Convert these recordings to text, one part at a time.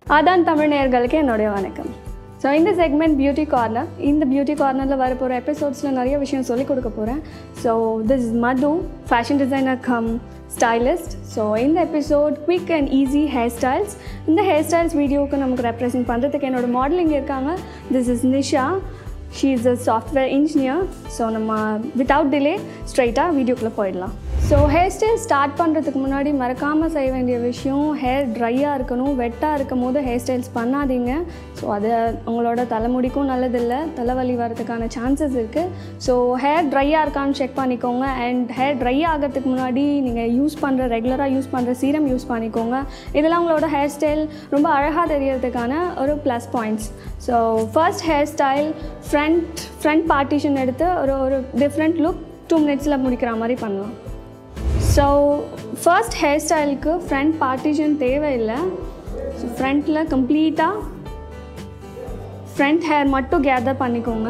அதான் தமிழ் நேயர்களுக்கு என்னுடைய வணக்கம் ஸோ இந்த செக்மெண்ட் பியூட்டி கார்னர் இந்த பியூட்டி கார்னரில் வரப்போகிற எபிசோட்ஸில் நிறைய விஷயம் சொல்லிக் கொடுக்க போகிறேன் so this is Madhu fashion designer cum stylist so இந்த episode quick and easy hair styles இந்த ஹேர் ஸ்டைல்ஸ் வீடியோவுக்கு நமக்கு ரெப்ரசென்ட் பண்ணுறதுக்கு என்னோட மாடல் இங்கே இருக்காங்க this is Nisha she is a software engineer so நம்ம வித்தவுட் டிலே ஸ்ட்ரைட்டாக வீடியோக்குள்ளே போயிடலாம் ஸோ ஹேர் ஸ்டைல் ஸ்டார்ட் பண்ணுறதுக்கு முன்னாடி மறக்காமல் செய்ய வேண்டிய விஷயம் ஹேர் ட்ரையாக இருக்கணும் வெட்டாக இருக்கும் போது ஹேர் ஸ்டைல்ஸ் பண்ணாதீங்க ஸோ அது உங்களோட தலைமுடிக்கும் நல்லதில்லை தலைவலி வரதுக்கான சான்சஸ் இருக்குது ஸோ ஹேர் ட்ரையாக இருக்கான்னு செக் பண்ணிக்கோங்க அண்ட் ஹேர் ட்ரை ஆகிறதுக்கு முன்னாடி நீங்கள் யூஸ் பண்ணுற ரெகுலராக யூஸ் பண்ணுற சீரம் யூஸ் பண்ணிக்கோங்க இதெல்லாம் உங்களோட ஹேர் ஸ்டைல் ரொம்ப அழகாக தெரியறதுக்கான ஒரு plus points so first hair style front front partition எடுத்து ஒரு ஒரு டிஃப்ரெண்ட் லுக் டூ மினிட்ஸில் முடிக்கிற மாதிரி பண்ணலாம் ஸோ ஃபர்ஸ்ட் ஹேர் ஸ்டைலுக்கு ஃப்ரண்ட் பார்ட்டிஷன் தேவையில்லை ஸோ ஃப்ரண்ட்டில் கம்ப்ளீட்டாக ஃப்ரண்ட் ஹேர் மட்டும் கேதர் பண்ணிக்கோங்க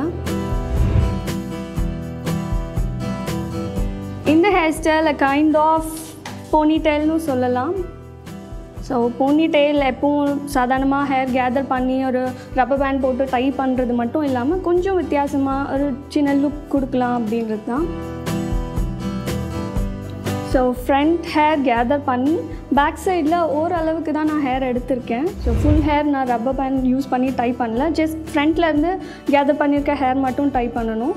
இந்த hair style kind of pony டெயில்னு சொல்லலாம் ஸோ போனி டெயில் எப்பவும் சாதாரணமாக ஹேர் கேதர் பண்ணி ஒரு ரப்பர் பேண்ட் போட்டு டை பண்ணுறது மட்டும் இல்லாமல் கொஞ்சம் வித்தியாசமாக ஒரு சின்ன லுக் கொடுக்கலாம் அப்படின்றது தான் ஸோ ஃப்ரண்ட் ஹேர் கேதர் பண்ணி பேக் சைடில் ஓரளவுக்கு தான் நான் ஹேர் எடுத்திருக்கேன் ஸோ ஃபுல் ஹேர் நான் ரப்பர் பேண்ட் யூஸ் பண்ணி டை பண்ணல ஜஸ்ட் ஃப்ரண்ட்லேருந்து கேதர் பண்ணியிருக்க ஹேர் மட்டும் டை பண்ணணும்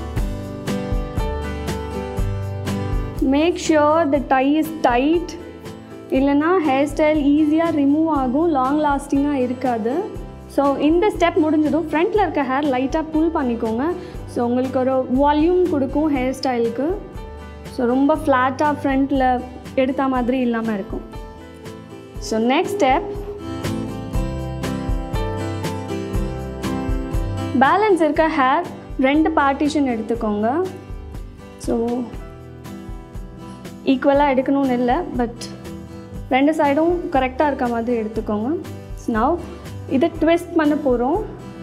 make sure the tie is tight இல்லைனா ஹேர் ஸ்டைல் ஈஸியாக ரிமூவ் ஆகும் லாங் லாஸ்டிங்காக இருக்காது ஸோ இந்த ஸ்டெப் முடிஞ்சதும் ஃப்ரண்ட்டில் இருக்க ஹேர் லைட்டாக புல் பண்ணிக்கோங்க ஸோ உங்களுக்கு ஒரு வால்யூம் கொடுக்கும் ஹேர் ஸ்டைலுக்கு ஸோ ரொம்ப ஃப்ளாட்டாக ஃப்ரண்ட்டில் எடுத்த மாதிரி இல்லாமல் இருக்கும் ஸோ நெக்ஸ்ட் ஸ்டெப் பேலன்ஸ் இருக்க ஹேர் ரெண்டு பார்ட்டிஷன் எடுத்துக்கோங்க ஸோ ஈக்குவலாக எடுக்கணும்னு இல்லை பட் ரெண்டு சைடும் கரெக்டாக இருக்க மாதிரி எடுத்துக்கோங்க நவ் இதை ட்விஸ்ட் பண்ண போகிறோம்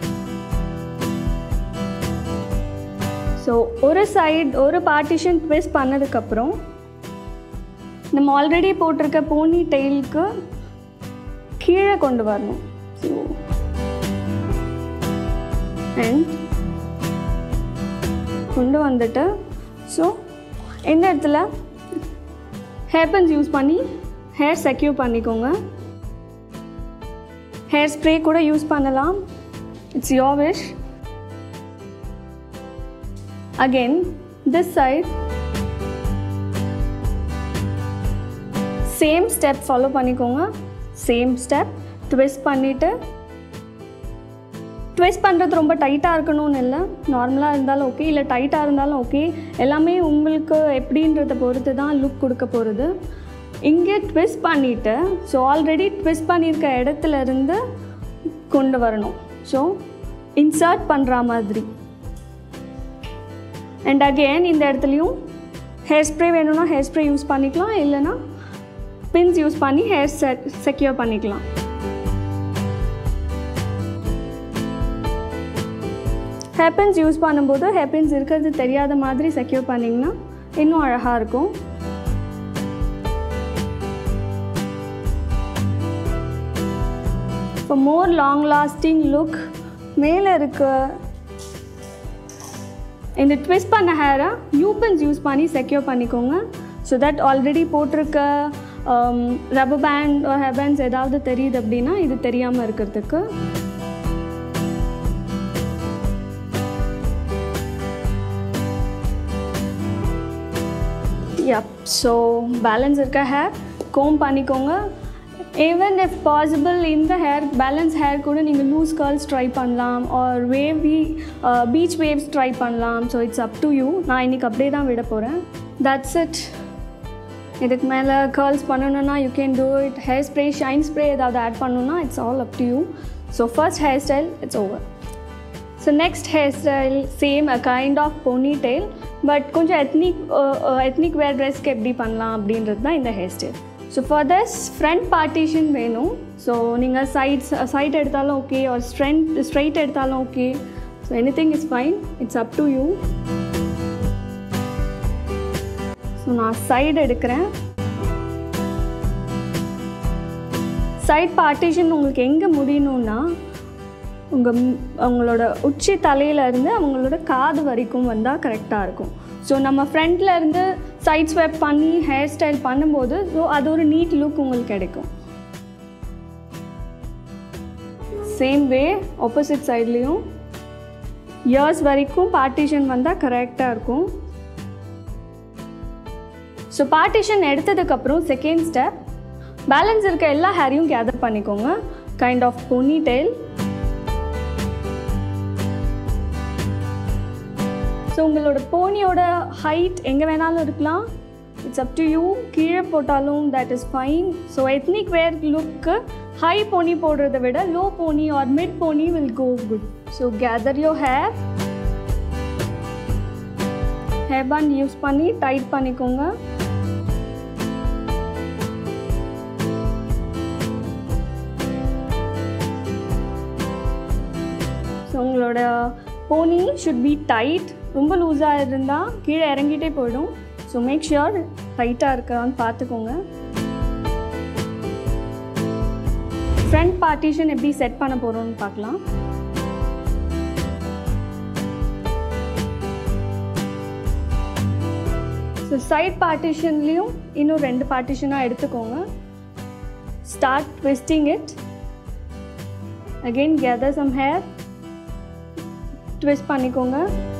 ஸோ ஒரு சைடு ஒரு பார்ட்டிஷன் ட்விஸ்ட் பண்ணதுக்கப்புறம் நம்ம ஆல்ரெடி போட்டிருக்க போனி டெயிலுக்கு கீழே கொண்டு வரணும் ஸோ அண்ட் கொண்டு வந்துட்டு ஸோ இந்த இடத்துல ஹேர்பன்ஸ் யூஸ் பண்ணி ஹேர் செக்யூர் பண்ணிக்கோங்க ஹேர் ஸ்ப்ரே கூட யூஸ் பண்ணலாம் it's your wish again this side same step follow பண்ணிக்கோங்க சேம் ஸ்டெப் ட்விஸ்ட் பண்ணிவிட்டு ட்விஸ்ட் பண்ணுறது ரொம்ப டைட்டாக இருக்கணும்னு இல்லை நார்மலாக இருந்தாலும் ஓகே இல்லை டைட்டாக இருந்தாலும் ஓகே எல்லாமே உங்களுக்கு எப்படின்றத பொறுத்து தான் லுக் கொடுக்க போகிறது இங்கே ட்விஸ்ட் பண்ணிவிட்டு ஸோ ஆல்ரெடி ட்விஸ்ட் பண்ணியிருக்க இடத்துல இருந்து கொண்டு வரணும் ஸோ இன்சர்ட் பண்ணுற மாதிரி அண்ட் அகெயின் இந்த இடத்துலையும் ஹேர் ஸ்ப்ரே வேணும்னா ஹேர் ஸ்ப்ரே யூஸ் பண்ணிக்கலாம் இல்லைனா பின்ஸ் யூஸ் பண்ணி ஹேர் செட் செக்யூர் பண்ணிக்கலாம் ஹேர் பின்ஸ் யூஸ் பண்ணும்போது ஹேர் பின்ஸ் இருக்கிறது தெரியாத மாதிரி செக்யூர் பண்ணிங்கன்னா இன்னும் அழகாக இருக்கும் இப்போ மோர் லாங் லாஸ்டிங் லுக் மேலே இருக்க இந்த ட்விஸ்ட் பண்ண ஹேரை யூபன்ஸ் யூஸ் பண்ணி செக்யூர் பண்ணிக்கோங்க ஸோ தட் ஆல்ரெடி போட்டிருக்க ரப்பர் பேண்ட் ஹேர் பேண்ட்ஸ் ஏதாவது தெரியுது அப்படின்னா இது தெரியாமல் இருக்கிறதுக்கு யப் ஸோ பேலன்ஸ் இருக்க ஹேர் கோம் பண்ணிக்கோங்க ஈவன் இஃப் பாசிபிள் இந்த ஹேர் பேலன்ஸ் ஹேர் கூட நீங்கள் லூஸ் கேர்ள்ஸ் ட்ரை பண்ணலாம் or wavy beach waves try பண்ணலாம் so it's up to you நான் இன்றைக்கி அப்படியே தான் விட போகிறேன் தட்ஸ் இட் இதுக்கு மேலே கேர்ள்ஸ் பண்ணணுன்னா you can do it hair spray shine spray ஏதாவது ஆட் பண்ணணுன்னா it's all up to you so first hair style it's over so next hair style same a kind of pony tail but கொஞ்சம் ethnic ethnic wear ட்ரெஸ்க்கு எப்படி பண்ணலாம் அப்படின்றது தான் இந்த hair style so for this front partition வேணும் so நீங்கள் sides side எடுத்தாலும் ஓகே ஒரு ஸ்ட்ரென்த் ஸ்ட்ரைட் எடுத்தாலும் okay so anything is fine it's up to you so நான் சைடு எடுக்கிறேன் சைட் பார்ட்டிஷன் உங்களுக்கு எங்கே முடியணும்னா உங்கள் அவங்களோட உச்சி தலையிலேருந்து அவங்களோட காது வரைக்கும் வந்தால் கரெக்டாக இருக்கும் ஸோ நம்ம ஃப்ரண்ட்ல இருந்து சைட் ஸ்வைப் பண்ணி ஹேர் ஸ்டைல் பண்ணும்போது ஸோ அது ஒரு நீட் லுக் உங்களுக்கு கிடைக்கும் சேம் வே ஆப்போசிட் சைட்லேயும் இயர்ஸ் வரைக்கும் பார்ட்டிஷன் வந்தால் கரெக்டாக இருக்கும் ஸோ பார்ட்டிஷன் எடுத்ததுக்கப்புறம் செகண்ட் ஸ்டெப் பேலன்ஸ் இருக்க எல்லா ஹேரையும் கேதர் பண்ணிக்கோங்க kind of pony tail so உங்களோட போனியோட ஹைட் எங்கே வேணாலும் இருக்கலாம் இட்ஸ் அப் டு யூ கீழே போட்டாலும் that is fine so ethnic wear லுக்கு ஹை போனி போடுறத விட low pony or mid pony will go good so gather your hair hair band use பண்ணி டைட் பண்ணிக்கோங்க ஸோ உங்களோட போனி ஷுட் பி டைட் ரொம்ப லூஸாக இருந்தால் கீழே இறங்கிட்டே போயிடும் ஸோ மேக் ஷியோர் டைட்டாக இருக்கான்னு பார்த்துக்கோங்க ஃப்ரண்ட் பார்ட்டிஷன் எப்படி செட் பண்ண போகிறோம்னு பார்க்கலாம் ஸோ சைட் பார்ட்டிஷன்லேயும் இன்னும் ரெண்டு பார்ட்டிஷனாக எடுத்துக்கோங்க start twisting it again gather some hair twist பண்ணிக்கோங்க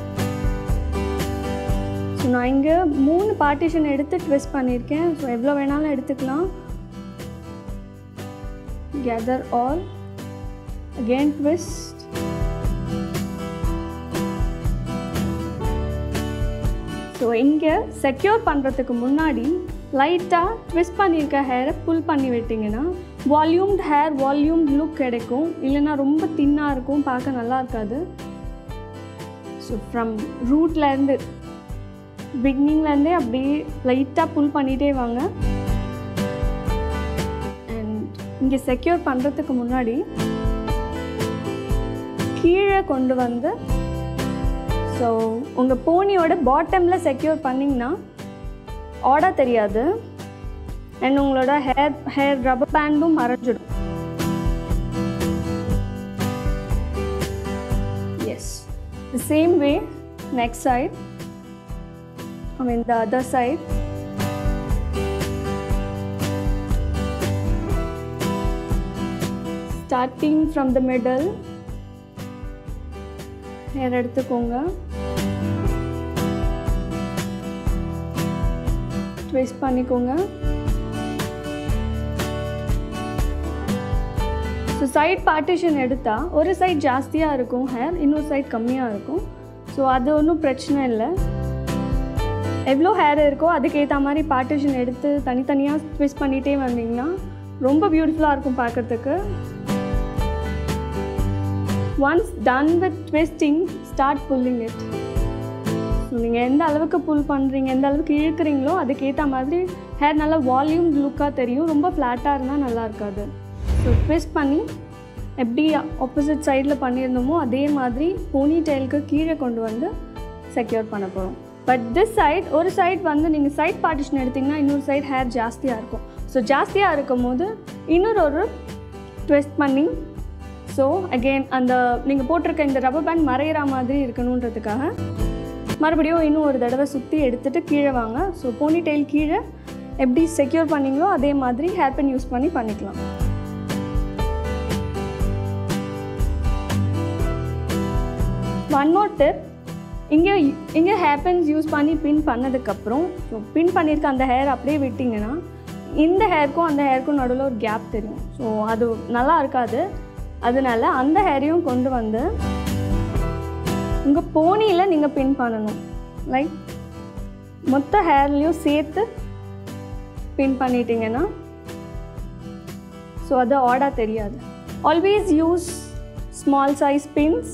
ஸோ நான் இங்கே மூணு பார்ட்டிஷன் எடுத்து ட்விஸ்ட் பண்ணியிருக்கேன் ஸோ எவ்வளோ வேணாலும் எடுத்துக்கலாம் gather all again twist so இங்கே செக்யூர் பண்ணுறதுக்கு முன்னாடி லைட்டாக ட்விஸ்ட் பண்ணியிருக்க ஹேரை புல் பண்ணி விட்டிங்கன்னா வால்யூம்ட் ஹேர் வால்யூம் லுக் கிடைக்கும் இல்லைன்னா ரொம்ப தின்னாக இருக்கும் பார்க்க நல்லா இருக்காது ஸோ ஃப்ரம் ரூட்லேருந்து பிகினிங்லேருந்தே அப்படியே லைட்டாக புல் பண்ணிகிட்டே வாங்க அண்ட் இங்கே செக்யூர் பண்ணுறதுக்கு முன்னாடி கீழே கொண்டு வந்து ஸோ உங்கள் போனியோட பாட்டமில் செக்யூர் பண்ணிங்கன்னா ஆர்டர் தெரியாது அண்ட் உங்களோட ஹேர் ஹேர் ரப்பர் பேண்டும் மறைஞ்சிடும் yes the same way next side I mean the other side. Starting from the middle. Hair எடுத்துக்கோங்க ட்விஸ்ட் பண்ணிக்கோங்க ஸோ சைட் பார்ட்டிஷன் எடுத்தால் ஒரு சைட் ஜாஸ்தியாக இருக்கும் ஹேர் இன்னொரு சைட் கம்மியாக இருக்கும் ஸோ அது ஒன்றும் பிரச்சனை இல்லை எவ்வளோ ஹேர் இருக்கோ அதுக்கேற்ற மாதிரி பார்ட்டிஷன் எடுத்து தனித்தனியாக ட்விஸ்ட் பண்ணிகிட்டே வந்தீங்கன்னா ரொம்ப பியூட்டிஃபுல்லாக இருக்கும் பார்க்குறதுக்கு once done with twisting start pulling it so நீங்கள் எந்த அளவுக்கு புல் பண்ணுறீங்க எந்த அளவுக்கு இழுக்கிறீங்களோ அதுக்கேற்ற மாதிரி ஹேர் நல்லா வால்யூம் லுக்காக தெரியும் ரொம்ப ஃப்ளாட்டாக இருந்தால் நல்லா இருக்காது ஸோ ட்விஸ்ட் பண்ணி எப்படி ஆப்போசிட் சைடில் பண்ணியிருந்தோமோ அதே மாதிரி போனி டெயிலுக்கு கீழே கொண்டு வந்து செக்யூர் பண்ண போகிறோம் பட் திஸ் சைட் ஒரு சைட் வந்து நீங்கள் சைட் பார்ட்டிஷன் எடுத்திங்கன்னா இன்னொரு சைட் ஹேர் ஜாஸ்தியாக இருக்கும் ஸோ ஜாஸ்தியாக இருக்கும் போது இன்னொரு ஒரு ட்விஸ்ட் பண்ணி ஸோ அகெயின் அந்த நீங்கள் போட்டிருக்க இந்த ரப்பர் பேண்ட் மறையிற மாதிரி இருக்கணுன்றதுக்காக மறுபடியும் இன்னும் ஒரு தடவை சுற்றி எடுத்துகிட்டு கீழே வாங்க ஸோ போனி டெயில் கீழே எப்படி செக்யூர் பண்ணீங்களோ அதே மாதிரி ஹேர் பின் யூஸ் பண்ணி பண்ணிக்கலாம் ஒன் மோர் டிப் இங்கே இங்கே ஹேர் பின்ஸ் யூஸ் பண்ணி பின் பண்ணதுக்கப்புறம் ஸோ பின் பண்ணியிருக்க அந்த ஹேர் அப்படியே விட்டிங்கன்னா இந்த ஹேருக்கும் அந்த ஹேருக்கும் நடுவில் ஒரு கேப் தெரியும் ஸோ அது நல்லா இருக்காது அதனால அந்த ஹேரையும் கொண்டு வந்து உங்கள் போனியில் நீங்கள் பின் பண்ணணும் லைக் மொத்த ஹேர்லேயும் சேர்த்து பின் பண்ணிட்டீங்கன்னா ஸோ அது ஆடாக தெரியாது always use small size pins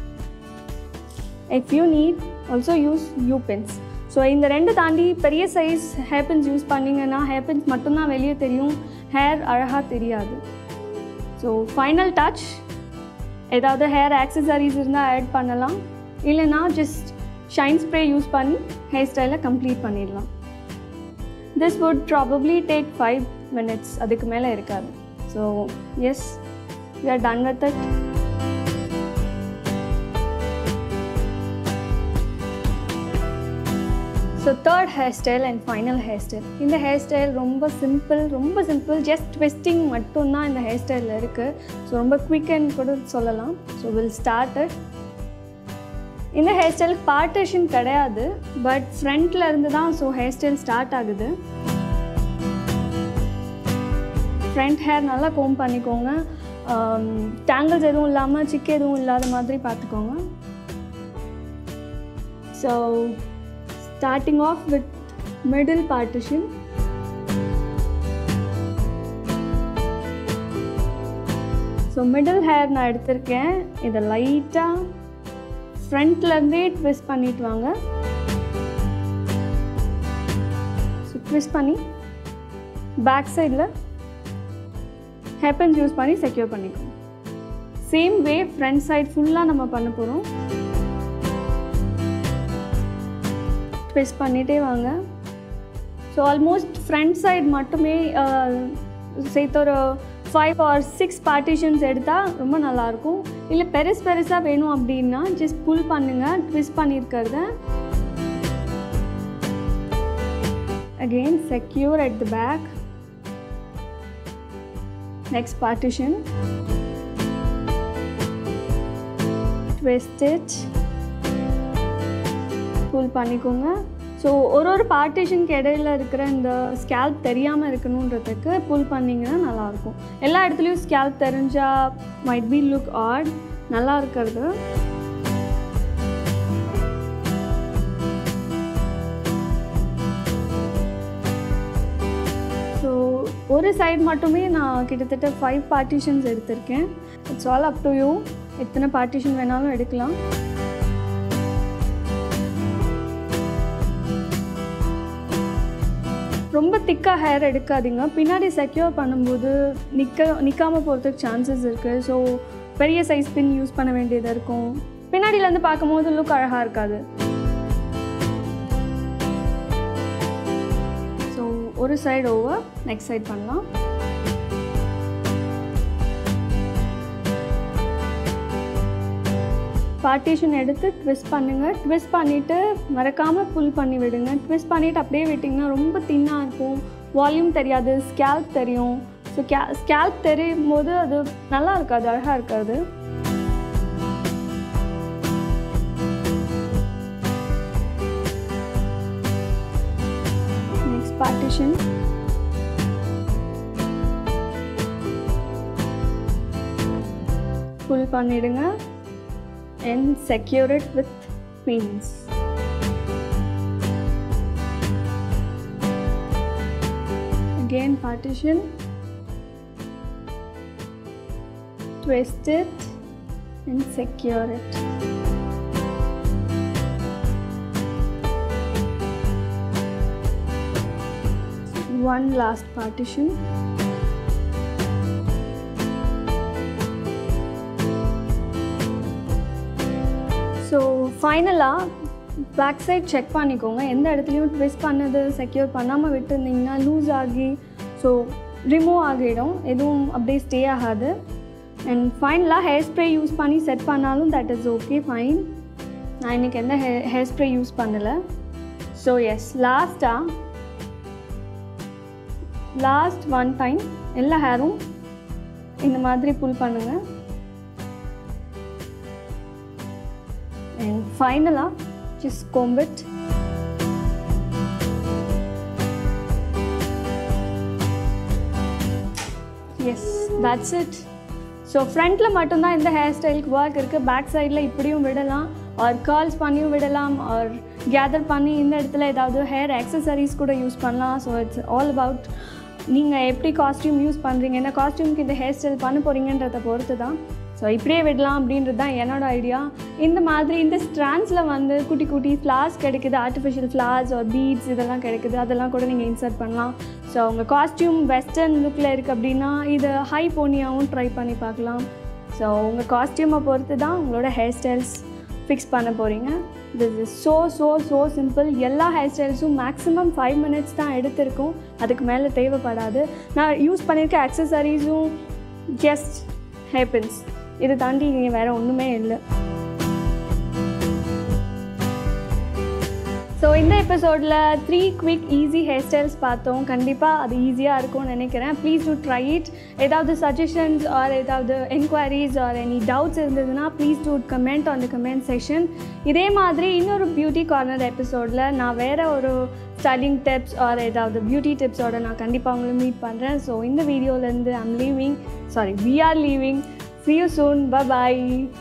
if you need also use U pins so இந்த ரெண்டு தாண்டி பெரிய சைஸ் ஹேர் பின்ஸ் யூஸ் பண்ணிங்கன்னா ஹேர் பின்ஸ் மட்டும்தான் வெளியே தெரியும் ஹேர் அழகாக தெரியாது ஸோ ஃபைனல் டச் ஏதாவது ஹேர் ஆக்சசரிஸ் இருந்தால் ஆட் பண்ணலாம் இல்லைனா ஜஸ்ட் ஷைன் ஸ்ப்ரே யூஸ் பண்ணி ஹேர் ஸ்டைலை கம்ப்ளீட் பண்ணிடலாம் this would probably take five minutes அதுக்கு மேலே இருக்காது so yes we are done with it so third hair style and final hair style இந்த ஹேர் ஸ்டைல் ரொம்ப சிம்பிள் ரொம்ப சிம்பிள் ஜஸ்ட் ட்விஸ்டிங் மட்டும்தான் இந்த ஹேர் ஸ்டைலில் இருக்குது ஸோ ரொம்ப குவிக்கன்னு கூட சொல்லலாம் ஸோ வில் ஸ்டார்ட் இட் இந்த ஹேர் ஸ்டைல் பார்ட்டிஷன் கிடையாது பட் ஃப்ரண்ட்டில் இருந்து தான் ஸோ ஹேர் ஸ்டைல் ஸ்டார்ட் ஆகுது ஃப்ரண்ட் ஹேர் நல்லா கோம் பண்ணிக்கோங்க டேங்கிள்ஸ் எதுவும் இல்லாமல் சிக்கு எதுவும் இல்லாத மாதிரி பார்த்துக்கோங்க so starting off with middle partition so middle hair நான் எடுத்திருக்கேன் இதை லைட்டாக ஃப்ரண்ட்லேருந்தே ட்விஸ்ட் பண்ணிட்டு வாங்க ஸோ ட்விஸ்ட் பண்ணி பேக் சைடில் ஹேப்பன்ஸ் யூஸ் பண்ணி செக்யூர் பண்ணிக்கோங்க சேம் வே ஃப்ரண்ட் சைட் ஃபுல்லாக நம்ம பண்ண போகிறோம் ட்விஸ்ட் பண்ணிகிட்டே வாங்க ஸோ ஆல்மோஸ்ட் ஃப்ரண்ட் சைடு மட்டுமே சேர்த்து ஒரு ஃபைவ் ஆர் சிக்ஸ் பார்ட்டிஷன்ஸ் எடுத்தால் ரொம்ப நல்லாயிருக்கும் இல்லை பெருசு பெருசாக வேணும் அப்படின்னா ஜஸ்ட் புல் பண்ணுங்கள் ட்விஸ்ட் பண்ணியிருக்கிறத again secure at the back next partition twist it pull பண்ணிக்கோங்க ஸோ ஒரு ஒரு பார்ட்டிஷனுக்கு இடையில இருக்கிற இந்த ஸ்கேல்ப் தெரியாமல் இருக்கணுன்றதுக்கு புல் பண்ணிங்கன்னா நல்லாயிருக்கும் எல்லா இடத்துலையும் ஸ்கேல்ப் தெரிஞ்சால் மைட் பி லுக் ஆட் நல்லா இருக்கிறது ஸோ ஒரு சைடு மட்டுமே நான் கிட்டத்தட்ட ஃபைவ் பார்ட்டிஷன்ஸ் எடுத்திருக்கேன் it's all up to you எத்தனை பார்ட்டிஷன் வேணாலும் எடுக்கலாம் ரொம்ப திக்காக ஹேர் எடுக்காதீங்க பின்னாடி செக்யூர் பண்ணும்போது நிற்க நிற்காமல் போகிறதுக்கு சான்சஸ் இருக்குது ஸோ பெரிய சைஸ் பின் யூஸ் பண்ண வேண்டியது இருக்கும் பின்னாடியிலேருந்து பார்க்கும்போது லுக் அழகாக இருக்காது ஸோ ஒரு சைடு ஓவர் நெக்ஸ்ட் சைடு பண்ணலாம் பார்ட்டிஷன் எடுத்து ட்விஸ்ட் பண்ணுங்கள் ட்விஸ்ட் பண்ணிவிட்டு மறக்காமல் புல் பண்ணி விடுங்க ட்விஸ்ட் பண்ணிவிட்டு அப்படியே விட்டிங்கன்னா ரொம்ப தின்னாக இருக்கும் வால்யூம் தெரியாது ஸ்கேல்ப் தெரியும் ஸோ கே ஸ்கேல்ப் தெரியும் போது அது நல்லா இருக்காது அழகாக இருக்காது நெக்ஸ்ட் பார்ட்டிஷன் புல் பண்ணிடுங்க and secure it with pins. Again partition, twist it and secure it. One last partition. So ஃபைனலாக பேக் சைட் செக் பண்ணிக்கோங்க எந்த இடத்துலையும் ட்விஸ்ட் பண்ணது செக்யூர் பண்ணாமல் விட்டுருந்தீங்கன்னா லூஸ் ஆகி ஸோ ரிமூவ் ஆகிடும் எதுவும் அப்படியே ஸ்டே ஆகாது அண்ட் ஃபைனலாக ஹேர் ஸ்ப்ரே யூஸ் பண்ணி செட் பண்ணாலும் தட் இஸ் ஓகே ஃபைன் நான் இன்றைக்கி எந்த ஹே ஹேர் ஸ்ப்ரே யூஸ் பண்ணலை ஸோ எஸ் லாஸ்ட்டாக லாஸ்ட் ஒன் டைம் எல்லா ஹேரும் இந்த மாதிரி புல் பண்ணுங்கள் and finally just comb it yes that's it so ஃப்ரண்ட்டில் மட்டும்தான் இந்த ஹேர் ஸ்டைலுக்கு ஒர்க் இருக்குது பேக் சைடில் இப்படியும் விடலாம் ஆர் கேர்ள்ஸ் பண்ணியும் விடலாம் ஆர் கேதர் பண்ணி இந்த இடத்துல ஏதாவது ஹேர் ஆக்சசரிஸ் கூட யூஸ் பண்ணலாம் ஸோ இட்ஸ் ஆல் அபவுட் நீங்கள் எப்படி காஸ்டியூம் யூஸ் பண்ணுறீங்க என்ன காஸ்டியூம்க்கு இந்த ஹேர் ஸ்டைல் பண்ண போகிறீங்கன்றத பொறுத்து தான் ஸோ இப்படியே விடலாம் அப்படின்றது தான் என்னோட ஐடியா இந்த மாதிரி இந்த ஸ்ட்ராண்ட்ஸில் வந்து குட்டி குட்டி ஃப்ளார்ஸ் கிடைக்குது ஆர்டிஃபிஷியல் ஃப்ளார்ஸ் ஒரு பீட்ஸ் இதெல்லாம் கிடைக்குது அதெல்லாம் கூட நீங்கள் இன்சர்ட் பண்ணலாம் ஸோ உங்கள் காஸ்டியூம் வெஸ்டர்ன் லுக்கில் இருக்குது அப்படின்னா இது ஹை போனியாகவும் ட்ரை பண்ணி பார்க்கலாம் ஸோ உங்கள் காஸ்டியூமை பொறுத்து தான் உங்களோட ஹேர் ஸ்டைல்ஸ் ஃபிக்ஸ் பண்ண போகிறீங்க this is so so so simple எல்லா ஹேர் ஸ்டைல்ஸும் மேக்ஸிமம் ஃபைவ் மினிட்ஸ் தான் எடுத்திருக்கும் அதுக்கு மேலே தேவைப்படாது நான் யூஸ் பண்ணியிருக்க அக்சசரிஸும் ஜஸ்ட் ஹேப்பன்ஸ் இதை தாண்டி இங்கே வேறு ஒன்றுமே இல்லை ஸோ இந்த எபிசோடில் three quick easy hair styles பார்த்தோம் கண்டிப்பாக அது ஈஸியாக இருக்கும்னு நினைக்கிறேன் ப்ளீஸ் டூ ட்ரை இட் ஏதாவது சஜஷன்ஸ் ஆர் ஏதாவது என்கொயரிஸ் ஆர் எனி டவுட்ஸ் இருந்ததுன்னா please do comment on the comment section இதே மாதிரி இன்னொரு பியூட்டி கார்னர் எபிசோடில் நான் வேறு ஒரு ஸ்டைலிங் டிப்ஸ் ஆர் ஏதாவது பியூட்டி டிப்ஸோட நான் கண்டிப்பாக உங்களை மீட் பண்ணுறேன் ஸோ இந்த வீடியோலேருந்து I'm leaving sorry we are leaving see you soon ப பாய்